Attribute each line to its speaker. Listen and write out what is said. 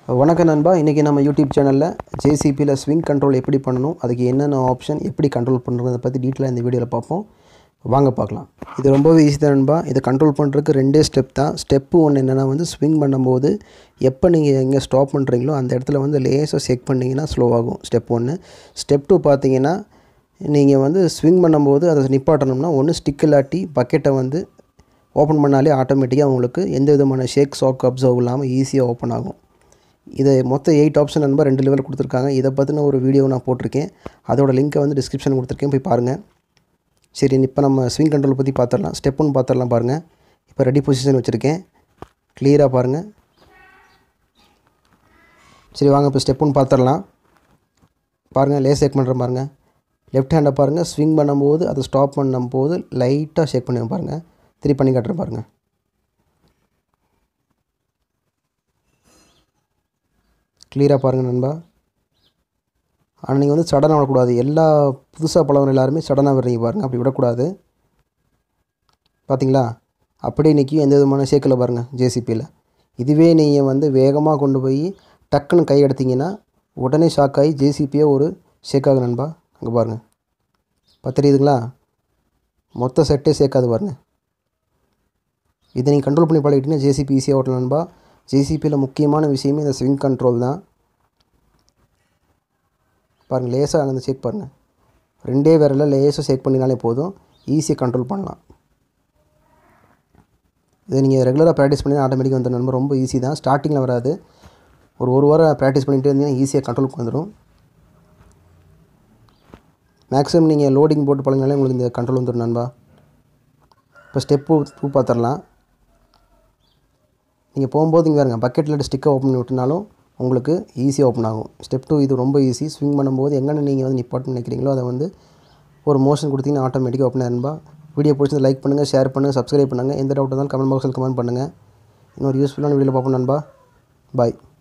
Speaker 1: வணக்கம் நண்பா இன்றைக்கி நம்ம யூடியூப் சேனலில் ஜேசிபியில் ஸ்விங் கண்ட்ரோல் எப்படி பண்ணணும் அதுக்கு என்னென்ன ஆப்ஷன் எப்படி கண்ட்ரோல் பண்ணுறதை பற்றி டீட்டெயிலாக இந்த வீடியோவில் பார்ப்போம் வாங்க பார்க்கலாம் இது ரொம்பவே ஈஸி தான் நண்பா இதை கண்ட்ரோல் பண்ணுறதுக்கு ரெண்டே ஸ்டெப் தான் ஸ்டெப்பு ஒன்று என்னென்னா வந்து ஸ்விங் பண்ணும்போது எப்போ நீங்கள் எங்கே ஸ்டாப் பண்ணுறீங்களோ அந்த இடத்துல வந்து லேஸாக செக் பண்ணிங்கன்னா ஸ்லோ ஆகும் ஸ்டெப் ஒன்று ஸ்டெப் டூ பார்த்தீங்கன்னா நீங்கள் வந்து ஸ்விங் பண்ணும்போது அதை நிப்பாட்டணும்னா ஒன்று ஸ்டிக் இல்லாட்டி பக்கெட்டை வந்து ஓப்பன் பண்ணாலே ஆட்டோமேட்டிக்காக உங்களுக்கு எந்த விதமான ஷேக் ஷாக் அப்சர்வ் இல்லாமல் ஈஸியாக ஓப்பன் ஆகும் இதை மொத்தம் எயிட் ஆப்ஷன் நண்பர் ரெண்டு லெவல் கொடுத்துருக்காங்க இதை பற்றின ஒரு வீடியோ நான் போட்டிருக்கேன் அதோட லிங்க்கை வந்து டிஸ்கிரிப்ஷன் கொடுத்துருக்கேன் போய் பாருங்கள் சரி இப்போ நம்ம ஸ்விங் கண்ட்ரோல் பற்றி பார்த்துடலாம் ஸ்டெப் ஒன் பார்த்துடலாம் பாருங்கள் இப்போ ரெடி பொசிஷன் வச்சுருக்கேன் கிளியராக பாருங்கள் சரி வாங்க இப்போ ஸ்டெப் ஒன் பார்த்துடலாம் பாருங்கள் லேஸ் செக் பண்ணுற பாருங்கள் லெஃப்ட் ஹேண்டை பாருங்கள் ஸ்விங் பண்ணும்போது அதை ஸ்டாப் பண்ணும்போது லைட்டாக ஷேக் பண்ணுவேன் பாருங்கள் திருப்பி பண்ணி காட்டுறேன் பாருங்கள் கிளியராக பாருங்கள் நண்பா ஆனால் நீங்கள் வந்து சடனாக விடக்கூடாது எல்லா புதுசாக பழகிற எல்லாருமே சடனாக விடுறீங்க பாருங்கள் அப்படி விடக்கூடாது பார்த்தீங்களா அப்படியே நிற்கும் எந்த விதமான ஷேக்கில் பாருங்கள் ஜேசிபியில் இதுவே நீங்கள் வந்து வேகமாக கொண்டு போய் டக்குன்னு கை எடுத்தீங்கன்னா உடனே ஷாக் ஆகி ஜேசிபியே ஒரு ஷேக் ஆகும் நண்பா அங்கே பாருங்கள் இப்போ தெரியுதுங்களா மொத்த செட்டே சேர்க்காது பாருங்கள் இதை நீங்கள் கண்ட்ரோல் பண்ணி பழகிட்டீங்கன்னா ஜேசிபி ஈஸியாக ஓட்டலாம் நண்பா ஜேசிபியில் முக்கியமான விஷயமே இந்த ஸ்விங் கண்ட்ரோல் தான் பாருங்கள் லேசாக அங்கே செக் பாருங்கள் ரெண்டே விரலில் லேசாக செக் பண்ணினாலே போதும் ஈஸியாக கண்ட்ரோல் பண்ணலாம் இதை நீங்கள் ரெகுலராக ப்ராக்டிஸ் பண்ணி ஆட்டோமேட்டிக்காக வந்துடும் நண்பர் ரொம்ப ஈஸி தான் ஸ்டார்டிங்கில் வராது ஒரு ஒரு வாரம் ப்ராக்டிஸ் பண்ணிகிட்டே இருந்தீங்கன்னா ஈஸியாக கண்ட்ரோலுக்கு வந்துடும் மேக்ஸிமம் நீங்கள் லோடிங் போட்டு பழகினாலே உங்களுக்கு இந்த கண்ட்ரோல் வந்துடும் நண்பா இப்போ ஸ்டெப்பு டூ பார்த்துடலாம் நீங்கள் போகும்போது இங்கே பாருங்க பக்கெட்டில் ஸ்டிக்கை ஓப்பன் பண்ணி விட்டுனாலும் உங்களுக்கு ஈஸியாக ஓப்பன் ஆகும் ஸ்டெப் டூ இது ரொம்ப ஈஸி ஸ்விங் பண்ணும்போது எங்கே நீங்கள் வந்து நிப்பாட்டு நினைக்கிறீங்களோ அதை வந்து ஒரு மோஷன் கொடுத்தீங்கன்னா ஆட்டோமேட்டிக்காக ஓப்பன் ஆயிரும்பா வீடியோ பிடிச்சது லைக் பண்ணுங்கள் ஷேர் பண்ணுங்கள் சப்ஸ்கிரைப் பண்ணுங்கள் எந்த டவுட் இருந்தாலும் கமெண்ட் பாக்ஸில் கமெண்ட் பண்ணுங்கள் இன்னொரு யூஸ்ஃபுல்லான வீடியோவில் பார்ப்போம் நண்பா பாய்